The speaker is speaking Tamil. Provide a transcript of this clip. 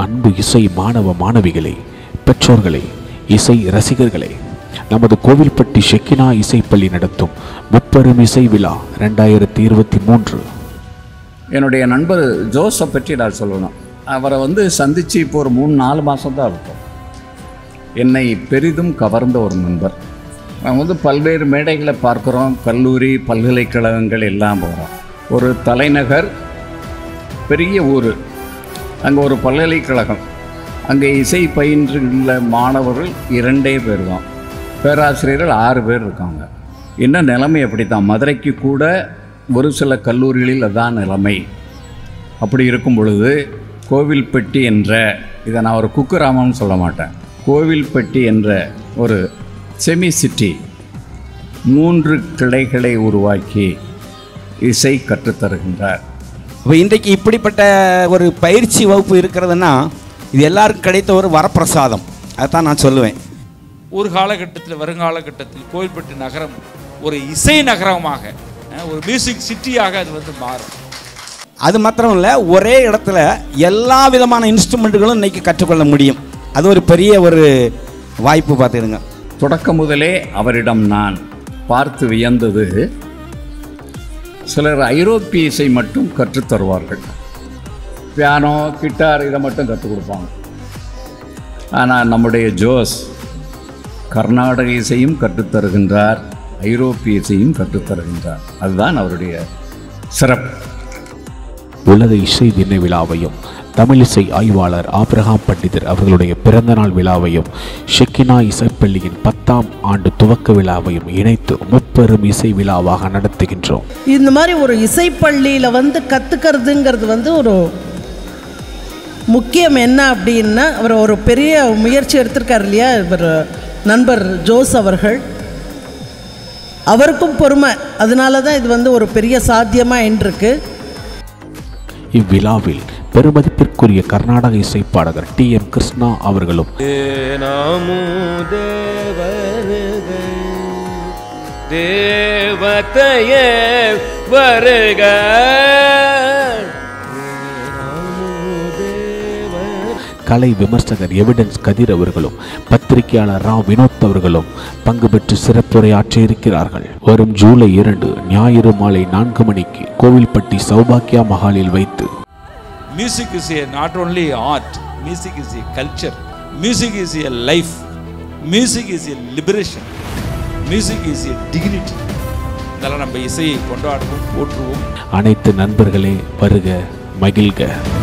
அன்பு இசை மாணவ மாணவிகளே பெற்றோர்களே இசை ரசிகர்களே நமது கோவில்பட்டி ஷெக்கினா இசைப்பள்ளி நடத்தும் முப்பெரும் இசை விழா ரெண்டாயிரத்தி இருபத்தி மூன்று என்னுடைய நண்பர் ஜோசப் பற்றி நான் சொல்லணும் அவரை வந்து சந்தித்து இப்போ ஒரு மூணு நாலு மாதம் தான் இருக்கும் என்னை பெரிதும் கவர்ந்த ஒரு நண்பர் நான் வந்து பல்வேறு மேடைகளை பார்க்குறோம் கல்லூரி பல்கலைக்கழகங்கள் எல்லாம் போகிறோம் ஒரு தலைநகர் பெரிய ஊர் அங்கே ஒரு பல்கலைக்கழகம் அங்கே இசை பயின்றுள்ள மாணவர்கள் இரண்டே பேர் தான் பேராசிரியர்கள் ஆறு பேர் இருக்காங்க என்ன நிலைமை அப்படி தான் மதுரைக்கு கூட ஒரு சில கல்லூரிகளில் அதான் நிலைமை அப்படி இருக்கும் பொழுது கோவில்பட்டி என்ற இதை நான் ஒரு குக்குராமம்னு சொல்ல மாட்டேன் கோவில்பட்டி என்ற ஒரு செமி சிட்டி மூன்று கிளைகளை உருவாக்கி இசை கற்றுத்தருகின்றார் இப்போ இன்றைக்கு இப்படிப்பட்ட ஒரு பயிற்சி வகுப்பு இருக்கிறதுன்னா இது எல்லாருக்கும் கிடைத்த ஒரு வரப்பிரசாதம் அதான் நான் சொல்லுவேன் ஒரு காலகட்டத்தில் வருங்காலகட்டத்தில் கோவில்பட்டி நகரம் ஒரு இசை நகரமாக அஹ், ஒரு மியூசிக் சிட்டியாக அது வந்து மாறும் அது மாத்திரம் இல்லை ஒரே இடத்துல எல்லா விதமான இன்ஸ்ட்ருமெண்ட்டுகளும் இன்னைக்கு கற்றுக்கொள்ள முடியும் அது ஒரு பெரிய ஒரு வாய்ப்பு பார்த்துடுங்க தொடக்கம் முதலே அவரிடம் நான் பார்த்து வியந்தது சிலர் ஐரோப்பிய இசை மட்டும் கற்றுத் தருவார்கள் பியானோ கிட்டார் இதை மட்டும் கற்றுக் கொடுப்பாங்க ஆனால் நம்முடைய ஜோஸ் கர்நாடக இசையும் கற்றுத் தருகின்றார் ஐரோப்பிய இசையும் கற்றுத் தருகின்றார் அதுதான் அவருடைய சிறப்பு உலக இசை தின விழாவையும் தமிழிசை ஆய்வாளர் ஆபிரகாம் பண்டிதர் அவர்களுடைய பிறந்தநாள் விழாவையும் ஷெக்கினா இசைப்பள்ளியின் பத்தாம் ஆண்டு துவக்க விழாவையும் இணைத்து முப்பெரும் இசை விழாவாக நடத்துகின்றோம் இந்த மாதிரி ஒரு இசைப்பள்ளியில் வந்து கற்றுக்கிறதுங்கிறது வந்து ஒரு முக்கியம் என்ன அப்படின்னா அவர் ஒரு பெரிய முயற்சி எடுத்திருக்கார் இல்லையா இவர் நண்பர் ஜோஸ் அவர்கள் அவருக்கும் பொறுமை அதனால தான் இது வந்து ஒரு பெரிய சாத்தியமாக இன்றிருக்கு இவ்விழாவில் பெருமதிப்பிற்குரிய கர்நாடக இசை பாடகர் டி எம் கிருஷ்ணா அவர்களும் தேவதையே வருக கலை விமர்சகர் எவிடன்ஸ் கதிர் அவர்களும் பத்திரிகையாளர் ரா வினோத் அவர்களும் பங்கு பெற்று சிறப்புரையாற்ற இருக்கிறார்கள் வரும் ஜூலை இரண்டு ஞாயிறு மாலை நான்கு மணிக்கு கோவில்பட்டி சௌபாக்கியா மஹாலில் வைத்து music is a not only art music is a culture music is a life music is a liberation music is a dignity இதெல்லாம் நம்ம இசையை கொண்டாடுவோம் போற்றுவோம் அனைத்து நண்பர்களே வருக மகிழ்க